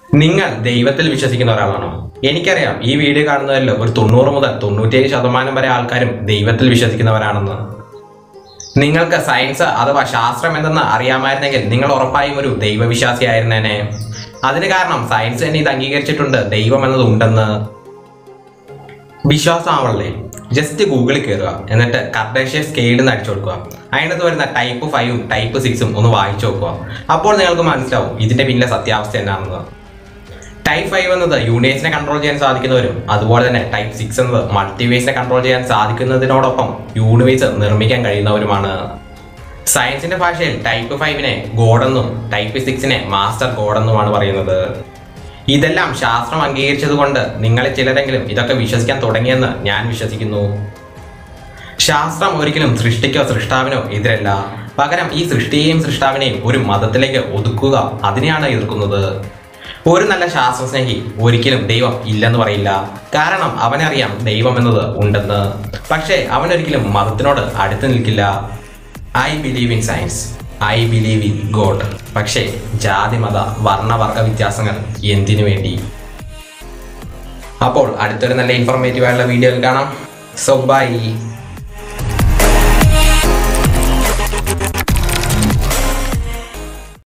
നിങ്ങൾ ദൈവത്തിൽ വിശ്വസിക്കുന്ന ഒരാളാണോ എനിക്കറിയാം ഈ വീഡിയോ കാണുന്നതിൽ ഒരു തൊണ്ണൂറ് മുതൽ തൊണ്ണൂറ്റിയേഴ് ശതമാനം വരെ ആൾക്കാരും ദൈവത്തിൽ വിശ്വസിക്കുന്നവരാണെന്ന് നിങ്ങൾക്ക് സയൻസ് അഥവാ ശാസ്ത്രം എന്തെന്ന് അറിയാമായിരുന്നെങ്കിൽ നിങ്ങൾ ഉറപ്പായും ഒരു ദൈവവിശ്വാസിയായിരുന്നേനെ അതിന് കാരണം സയൻസ് തന്നെ ഇത് അംഗീകരിച്ചിട്ടുണ്ട് ദൈവം എന്നത് ഉണ്ടെന്ന് വിശ്വാസമാവണല്ലേ ജസ്റ്റ് ഗൂഗിളിൽ കയറുക എന്നിട്ട് കർഡേഷ്യ സ്കെയിൽ എന്ന് അടിച്ചു കൊടുക്കുക അതിനകത്ത് വരുന്ന ടൈപ്പ് ഫൈവും ടൈപ്പ് സിക്സും ഒന്ന് വായിച്ചു നോക്കുക അപ്പോൾ നിങ്ങൾക്ക് മനസ്സിലാവും ഇതിന്റെ പിന്നിലെ സത്യാവസ്ഥ എന്നാണെന്ന് ടൈപ്പ് ഫൈവ് എന്നത് യൂണിവേഴ്സിനെ കൺട്രോൾ ചെയ്യാൻ സാധിക്കുന്നവരും അതുപോലെ തന്നെ ടൈപ്പ് സിക്സ് എന്നത് മൾട്ടിവേഴ്സിനെ കൺട്രോൾ ചെയ്യാൻ സാധിക്കുന്നതിനോടൊപ്പം യൂണിവേഴ്സ് നിർമ്മിക്കാൻ കഴിയുന്നവരുമാണ് സയൻസിന്റെ ഭാഷയിൽ ടൈപ്പ് ഫൈവിനെ ഗോഡെന്നും ടൈപ്പ് സിക്സിനെ മാസ്റ്റർ ഗോഡെന്നുമാണ് പറയുന്നത് ഇതെല്ലാം ശാസ്ത്രം അംഗീകരിച്ചതുകൊണ്ട് നിങ്ങളിൽ ചിലരെങ്കിലും ഇതൊക്കെ വിശ്വസിക്കാൻ തുടങ്ങിയെന്ന് ഞാൻ വിശ്വസിക്കുന്നു ശാസ്ത്രം ഒരിക്കലും സൃഷ്ടിക്കോ സൃഷ്ടാവിനോ എതിരല്ല പകരം ഈ സൃഷ്ടിയെയും സൃഷ്ടാവിനെയും ഒരു മതത്തിലേക്ക് ഒതുക്കുക അതിനെയാണ് എതിർക്കുന്നത് ഒരു നല്ല ശാസ്ത്രസ്നേഹി ഒരിക്കലും ദൈവം ഇല്ലെന്ന് പറയില്ല കാരണം അവനറിയാം ദൈവം എന്നത് ഉണ്ടെന്ന് പക്ഷേ അവനൊരിക്കലും മതത്തിനോട് അടുത്ത് നിൽക്കില്ല I believe in science I believe in God പക്ഷേ ജാതി മത വർണ്ണവർഗ വ്യത്യാസങ്ങൾ എന്തിനു വേണ്ടി അപ്പോൾ അടുത്തൊരു നല്ല ഇൻഫോർമേറ്റീവ് ആയിട്ടുള്ള വീഡിയോയിൽ കാണാം സോ ബൈ